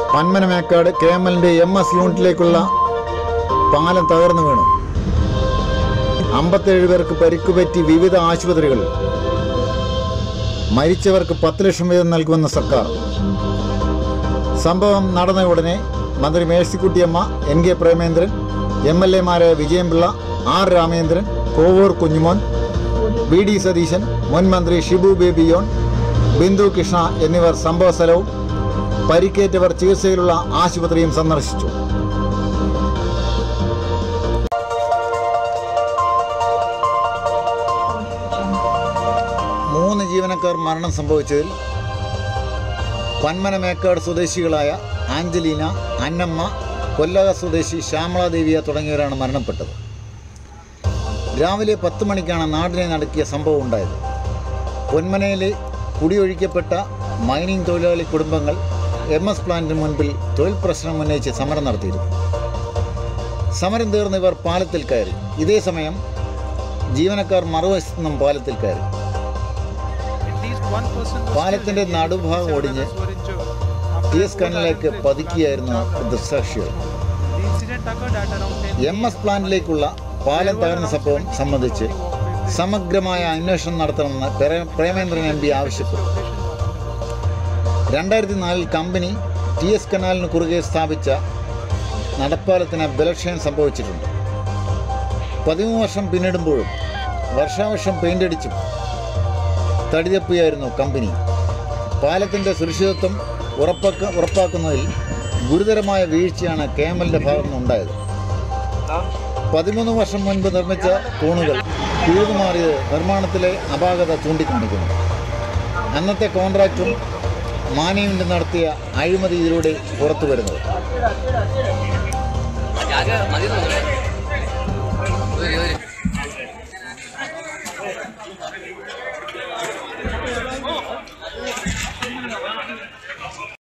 പന്മനമേക്കാട് K M എല്ലിൻ്റെ M S യൂണിറ്റിലേക്കുള്ള പാലം തകർന്നു വീണു അമ്പത്തേഴ് പേർക്ക് പരിക്കുപറ്റി വിവിധ ആശുപത്രികളിൽ മരിച്ചവർക്ക് പത്ത് ലക്ഷം വീതം നൽകുമെന്ന സർക്കാർ സംഭവം നടന്ന ഉടനെ മന്ത്രി Mercykuttyamma N K Premendran M L എമാരായ Vijayanpillai R Ramendran Kovoor Kunjumon V D Satheesan മുൻ മന്ത്രി ഷിബു ബേബി യോൺ ബിന്ദു കൃഷ്ണ എന്നിവർ സംഭവസ്ഥലവും പരിക്കേറ്റവർ ചികിത്സയിലുള്ള ആശുപത്രിയും സന്ദർശിച്ചു മൂന്ന് ജീവനക്കാർ മരണം സംഭവിച്ചതിൽ പന്മനമേക്കാട് സ്വദേശികളായ ആഞ്ചലീന അന്നമ്മ കൊല്ലക സ്വദേശി ശ്യാമളാദേവിയ തുടങ്ങിയവരാണ് മരണപ്പെട്ടത് രാവിലെ പത്ത് മണിക്കാണ് നാടിനെ നടക്കിയ സംഭവം ഉണ്ടായത് പൊന്മനയിലെ കുടിയൊഴിക്കപ്പെട്ട മൈനിങ് തൊഴിലാളി കുടുംബങ്ങൾ എം എസ് പ്ലാന്റിന് മുൻപിൽ തൊഴിൽ പ്രശ്നം ഉന്നയിച്ച് സമരം നടത്തിയിരുന്നു സമരം തീർന്ന് ഇവർ പാലത്തിൽ കയറി ഇതേ സമയം ജീവനക്കാർ മറുവശത്തു നിന്നും പാലത്തിൽ കയറി പാലത്തിന്റെ നടുഭാഗം ഒടിഞ്ഞ് ടി എസ് കനലിലേക്ക് പതിക്കുകയായിരുന്നു ദൃക്സാക്ഷികൾ എം എസ് പ്ലാന്റിലേക്കുള്ള പാലം തകർന്ന സംഭവം സംബന്ധിച്ച് സമഗ്രമായ അന്വേഷണം നടത്തണമെന്ന് പ്രേ- പ്രേമേന്ദ്രൻ എം പി ആവശ്യപ്പെട്ടു രണ്ടായിരത്തി നാലിൽ കമ്പനി ടി എസ് കനാലിന് കുറുകെ സ്ഥാപിച്ച നടപ്പാലത്തിന് ബലക്ഷയം സംഭവിച്ചിട്ടുണ്ട് പതിമൂന്ന് വർഷം പിന്നിടുമ്പോഴും വർഷാവർഷം പെയിൻ്റ് അടിച്ചും തടിതപ്പിയായിരുന്നു കമ്പനി പാലത്തിൻ്റെ സുരക്ഷിതത്വം ഉറപ്പാക്ക ഉറപ്പാക്കുന്നതിൽ ഗുരുതരമായ വീഴ്ചയാണ് കെ എം എല്ലിൻ്റെ ഭാഗത്തു നിന്നുണ്ടായത് പതിമൂന്ന് വർഷം മുൻപ് നിർമ്മിച്ച തൂണുകൾ പിഴുതുമാറിയത് നിർമ്മാണത്തിലെ അപാകത ചൂണ്ടിക്കാണിക്കുന്നു അന്നത്തെ കോൺട്രാക്റ്റും മാനേജ്മെൻറ്റ് നടത്തിയ അഴിമതി ഇതിലൂടെ പുറത്തു വരുന്നത്